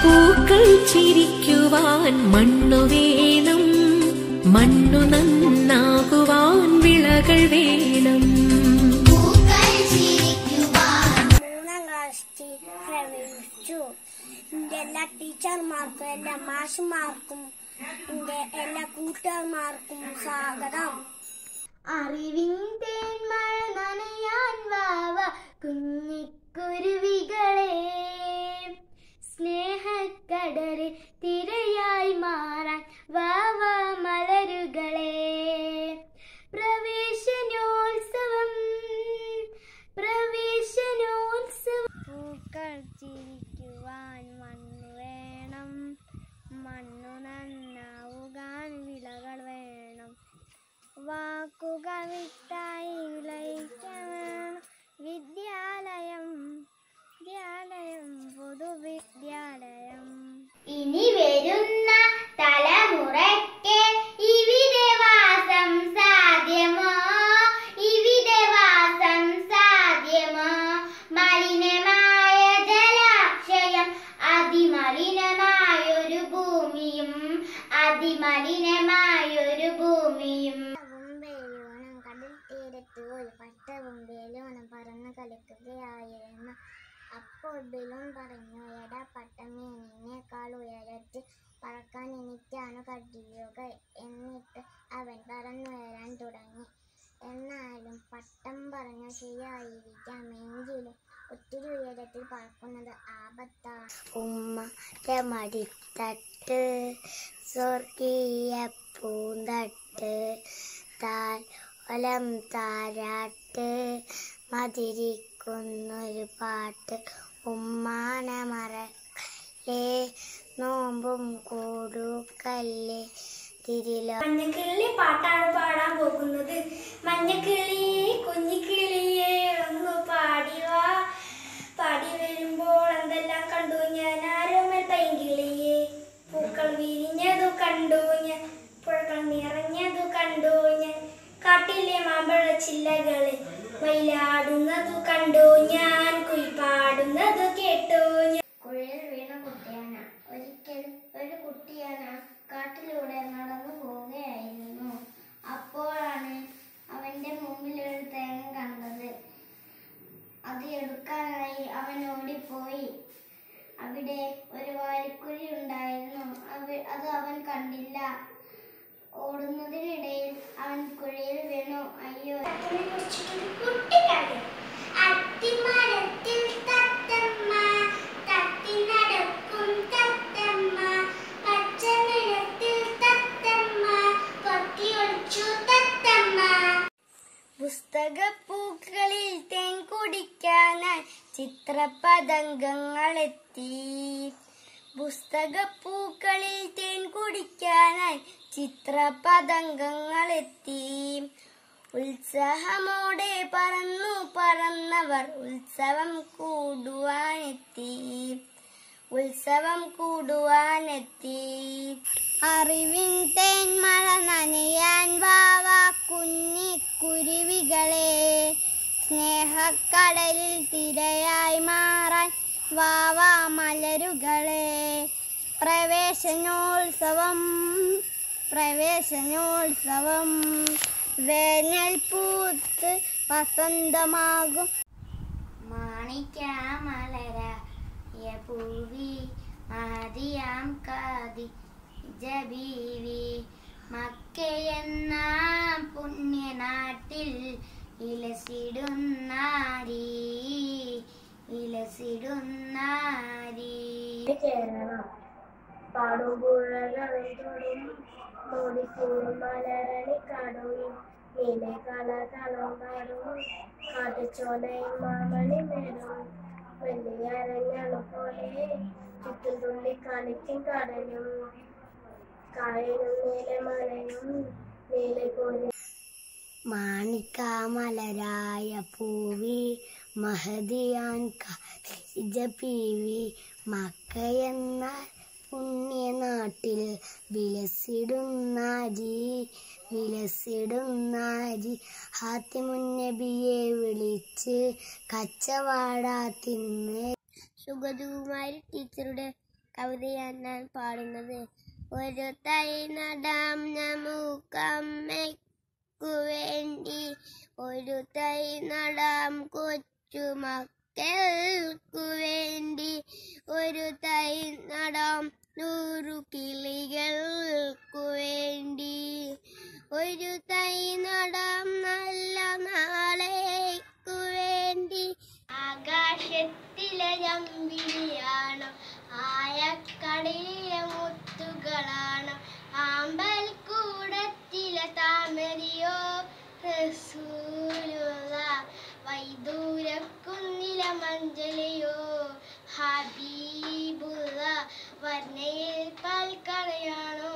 പൂക്കൾ ചിരിക്കുവാൻ മണ്ണു വേണം മണ്ണു നന്നാകുവാൻ വിളകൾ വേണം മൂന്നാം ക്ലാസ്സിൽ പ്രവേശിച്ചു എന്റെ എല്ലാ ടീച്ചർമാർക്കും എല്ലാ മാഷുമാർക്കും എന്റെ എല്ലാ കൂട്ടുകാർമാർക്കും സ്വാഗതം അറിവിൻ തേന്മഴ നനയാൻ വാവ കുഞ്ഞിക്കുരുവികളെ സ്നേഹക്കടല് തിരയായി മാറാൻ വാവ മലരുകളെ പ്രവേശനോത്സവം പ്രവേശനോത്സവം പൂക്കൾ ചിരിക്കുവാൻ മണ്ണ് വേണം മണ്ണു നന്നാവുകാൻ വിളകൾ വേണം വാക്കുകൾ വിട്ടായി വിളയിക്കാൻ വേണം വിദ്യാലയം വിദ്യാലയം പൊതുവിദ്യാലയം ഇനി വരുന്ന തലമുറയ്ക്ക് ഇവിടെ വാസം സാധ്യമോ ഇവിടെ വാസം സാധ്യമോ മലിനമായ ജലാശയം അതിമലിനമായൊരു ഭൂമിയും അതിമലിനമായൊരു ഭൂമിയും വേലോണം കടൽ തീരത്ത് ഒരു പട്ടവും വേലോണം പറന്ന് കളിക്കുകയായിരുന്നു അപ്പോൾ ബലൂൺ പറഞ്ഞു എടാ പട്ടമേ നിന്നേക്കാൾ ഉയരത്തിൽ പറക്കാൻ എനിക്കാണ് കഴിയുക എന്നിട്ട് അവൻ പറന്നുയരാൻ തുടങ്ങി എന്നാലും പട്ടം പറഞ്ഞ ശരിയായിരിക്കാം എങ്കിലും ഒത്തിരി ഉയരത്തിൽ പറക്കുന്നത് ആപത്താണ് ഉമ്മ മടിത്തട്ട് സ്വർഗീയ പൂന്തട്ട് താൽ ഒലം താരാട്ട് മതിരിക്കുന്നൊരു പാട്ട് ഉമ്മാന മറക്കല്ലേ നോമ്പും കൂടുക്കല്ലേ തിരിലോ മഞ്ഞക്കിളി പാട്ടാണ് പാടാൻ പോകുന്നത് മഞ്ഞക്കിളി കുഞ്ഞിക്കിളിയെ ഒന്ന് പാടിവാ പാടി വരുമ്പോൾ എന്തെല്ലാം കണ്ടു ഞാൻ ആരോമൽ പൈങ്കിളിയെ പൂക്കൾ വിരിഞ്ഞതു കണ്ടു ഞാൻ പുഴകൾ നിറഞ്ഞതു കണ്ടു ഞാൻ കാട്ടിലെ മാമ്പഴ ചില്ലകളെ മയിലാടുന്നതു കണ്ടു ഞാൻ കുയിപ്പാടുന്നതു കേട്ടു ഞാൻ കുഴയിൽ വീണ കുട്ടിയാന ഒരിക്കൽ ഒരു കുട്ടിയാന കാട്ടിലൂടെ നടന്നു പോവുകയായിരുന്നു അപ്പോഴാണ് അവന്റെ മുമ്പിൽ ഒരു തേങ്ങ കണ്ടത് അത് എടുക്കാനായി അവൻ ഓടിപ്പോയി അവിടെ ഒരു വാരിക്കുഴി ഉണ്ടായിരുന്നു അവ- അത് അവൻ കണ്ടില്ല ഓടുന്നതിനിടയിൽ അവൻ കുഴിയിൽ വീണു അയ്യോ അത്തിമരത്തിൽ തത്തമ്മ തത്തി നടക്കും തത്തമ്മ പച്ച നിറത്തിൽ തത്തമ്മ പൊത്തി ഒളിച്ചു തത്തമ്മ പുസ്തകപ്പൂക്കളിൽ തേൻ കുടിക്കാനായി ചിത്രപതംഗങ്ങളെത്തി പുസ്തകപ്പൂക്കളിൽ തേൻ കുടിക്കാനായി ചിത്രപതംഗങ്ങളെത്തി ഉത്സാഹമോടെ പറന്നു പറന്നവർ ഉത്സവം കൂടുവാനെത്തി ഉത്സവം കൂടുവാനെത്തി അറിവിൻ തേന്മഴ നനയാൻ വാവ കുഞ്ഞി കുരുവികളെ സ്നേഹക്കടലിൽ തിരയായി മാറാൻ വാവ മലരുകളെ പ്രവേശനോത്സവം പ്രവേശനോത്സവം വേനൽ പൂത്ത് വസന്തമാകും മാണിക്യാമലരായ പൂവി ആദിയാം കാതി ജബീവി മക്കയെന്ന പുണ്യനാട്ടിൽ ഇലസിടുന്നാരി ഇലസിടുന്നാരി കേരളം പാടുപുഴകളും മോടിക്കൂടും മലരണി കടവും നീലെ കളകളും പാടും കാട്ടുചോലയും മാമണി മേടും വലിയ അരഞ്ഞാണ് പോലെ ചുറ്റും തുള്ളി കളിക്കും കടലും കായലും നീലെ മലയും നീലെ പോലെ മാണിക്കാമലരായ പൂവി മഹദിയാൻ പീവി മക്കയെന്ന പുണ്യനാട്ടിൽ വിലസിടുന്നാരി വിലസിടുന്നാരി ഹാത്തിമുന്നബിയെ വിളിച്ച് കച്ചവാട തിന്ന് സുഗതകുമാരി ടീച്ചറുടെ കവിതയാണ് ഞാൻ പാടുന്നത് ഒരു തൈ നടാം നമുക്കമ്മയ്ക്കു വേണ്ടി ഒരു തൈ നടാം കൊച്ചു മക്കൾക്കു വേണ്ടി ഒരു തൈ നടാം നൂറു കിളികൾക്കു വേണ്ടി ഒരു തൈ നടാം നല്ല നാളേക്കു വേണ്ടി ആകാശത്തിലെ ജമ്പിയാണ് ആയക്കടലിലെ മുത്തുകളാണ് ആമ്പൽ കൂടത്തിലെ താമരയോ റസൂലുള്ള വൈദൂരക്കുന്നിലെ മഞ്ചലയോ ഹബീബുള്ള വർണ്ണയിൽ പാൽക്കടയാണോ